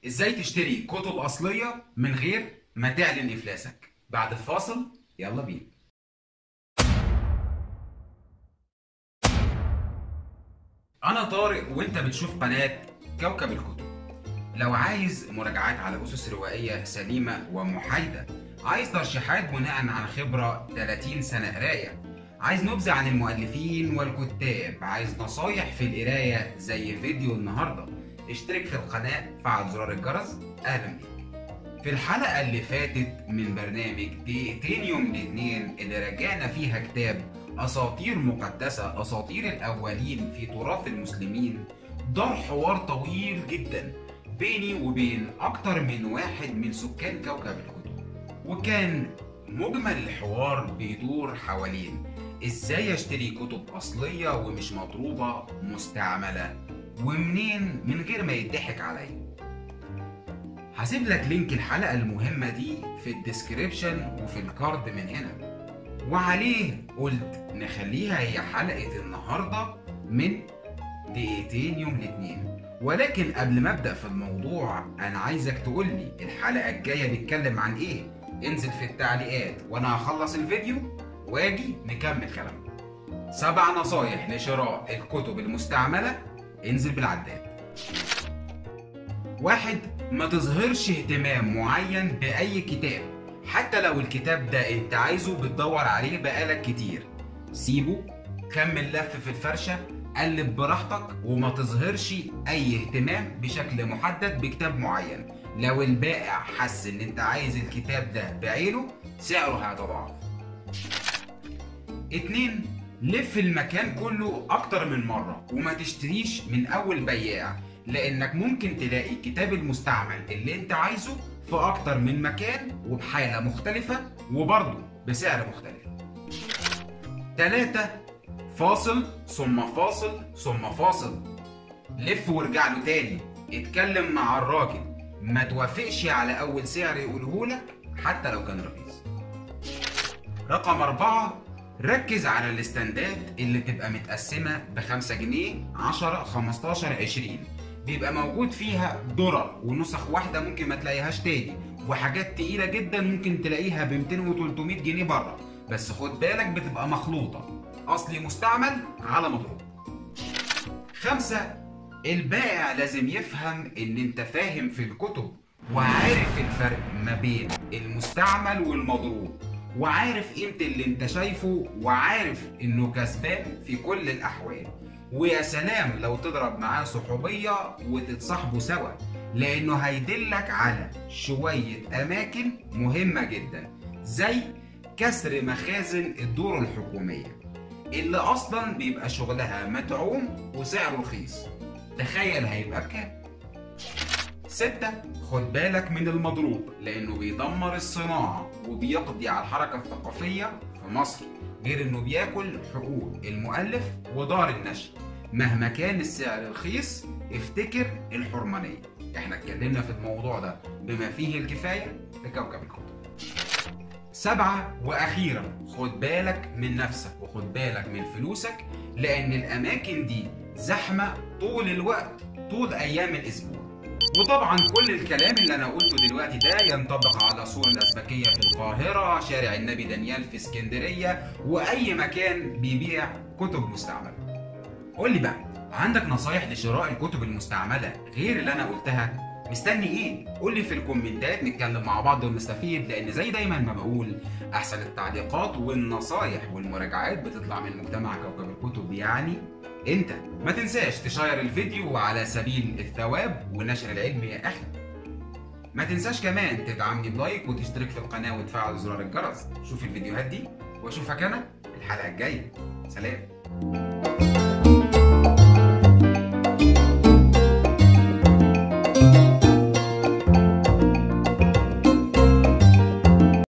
ازاي تشتري كتب اصليه من غير ما تعلن افلاسك بعد الفاصل يلا بينا انا طارق وانت بتشوف قناه كوكب الكتب لو عايز مراجعات على اسس روائيه سليمه ومحايده عايز ترشيحات بناء عن خبره 30 سنه قرايه عايز نبذه عن المؤلفين والكتاب عايز نصايح في القرايه زي فيديو النهارده اشترك في القناه فعل زرار الجرس اهلا بيك في الحلقة اللي فاتت من برنامج دقيقتين يوم الاثنين اللي راجعنا فيها كتاب أساطير مقدسة أساطير الأولين في تراث المسلمين دار حوار طويل جدا بيني وبين أكتر من واحد من سكان كوكب الكتب وكان مجمل الحوار بيدور حوالين ازاي اشتري كتب اصليه ومش مضروبه مستعمله ومنين من غير ما يضحك عليا هسيب لك لينك الحلقة المهمة دي في الديسكريبشن وفي الكارد من هنا وعليه قلت نخليها هي حلقة النهاردة من دقيقتين يوم الاثنين ولكن قبل ما ابدأ في الموضوع انا عايزك تقولي الحلقة الجاية نتكلم عن ايه انزل في التعليقات وانا هخلص الفيديو واجي نكمل كلامنا سبع نصايح لشراء الكتب المستعملة انزل بالعداد واحد ما تظهرش اهتمام معين بأي كتاب حتى لو الكتاب ده انت عايزه بتدور عليه بقالك كتير سيبه كمل لف في الفرشة قلب براحتك وما تظهرش اي اهتمام بشكل محدد بكتاب معين لو البائع حس ان انت عايز الكتاب ده بعينه سعره هيتضاعف اتنين لف المكان كله اكتر من مرة وما تشتريش من اول بياع لانك ممكن تلاقي الكتاب المستعمل اللي انت عايزه في اكتر من مكان وبحالة مختلفة وبرضه بسعر مختلف تلاتة فاصل ثم فاصل ثم فاصل لف وارجع له تاني اتكلم مع الراجل ما توافقش على اول سعر يقوله لك حتى لو كان رخيص رقم أربعة ركز على الاستندات اللي تبقى متقسمة بخمسة جنيه عشرة خمستاشر عشرين بيبقى موجود فيها درر ونسخ واحدة ممكن ما تلاقيهاش تاني وحاجات تقيلة جدا ممكن تلاقيها ب 200 و 300 جنيه بره بس خد بالك بتبقى مخلوطة أصلي مستعمل على مضروب خمسة البائع لازم يفهم إن أنت فاهم في الكتب وعارف الفرق ما بين المستعمل والمضروب وعارف قيمة اللي انت شايفه وعارف انه كسبان في كل الاحوال ويا سلام لو تضرب معاه صحوبية وتتصاحبوا سوا لانه هيدلك على شوية اماكن مهمة جدا زي كسر مخازن الدور الحكومية اللي اصلا بيبقى شغلها مدعوم وسعره رخيص تخيل هيبقى بكام ستة خد بالك من المضروب لأنه بيدمر الصناعة وبيقضي على الحركة الثقافية في مصر غير إنه بياكل حقوق المؤلف ودار النشر مهما كان السعر رخيص افتكر الحرمانية احنا اتكلمنا في الموضوع ده بما فيه الكفاية في كوكب الكتب سبعة وأخيرا خد بالك من نفسك وخد بالك من فلوسك لأن الأماكن دي زحمة طول الوقت طول أيام الأسبوع وطبعا كل الكلام اللي انا قلته دلوقتي ده ينطبق على سور الازبكيه في القاهره شارع النبي دانيال في اسكندريه واي مكان بيبيع كتب مستعمله قول لي بقى عندك نصايح لشراء الكتب المستعمله غير اللي انا قلتها مستني ايه قول لي في الكومنتات نتكلم مع بعض ونستفيد لان زي دايما ما بقول احسن التعليقات والنصايح والمراجعات بتطلع من مجتمع كوكب الكتب يعني انت ما تنساش تشير الفيديو على سبيل الثواب ونشر العلم يا اخي ما تنساش كمان تدعمني بلايك وتشترك في القناة وتفعل زرار الجرس شوف الفيديوهات دي واشوفك انا الحلقة الجاية سلام